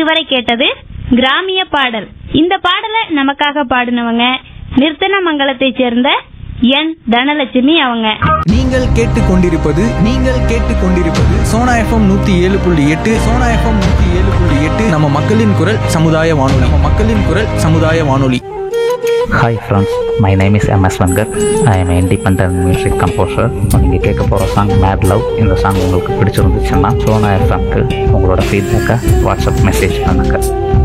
இதுவரை கேட்டது கிராமிய பாடல் இந்த பாடலை நமக்காக பாடினவங்க நிர்த்தனமங்கலத்தைச் சேர்ந்த என் தனலட்சுமி அவங்க நீங்கள் கேட்டுக்கொண்டிருப்பது நீங்கள் கேட்டுக்கொண்டிருப்பது சோனா எஃப்எம் நூத்தி ஏழு புள்ளி எட்டு சோனா எஃப்எம் நூத்தி ஏழு புள்ளி எட்டு நம்ம மக்களின் குரல் சமுதாய வானொலி நம்ம மக்களின் குரல் சமுதாய வானொலி hi friends my name is MS வங்கர் I am independent music composer நீங்கள் கேட்க போகிற சாங் மேட் லவ் இந்த சாங் உங்களுக்கு பிடிச்சிருந்துச்சுன்னா சோனா எஃப்எம்க்கு உங்களோட ஃபீட்பேக்கை வாட்ஸ்அப் மெசேஜ் பண்ணுங்கள்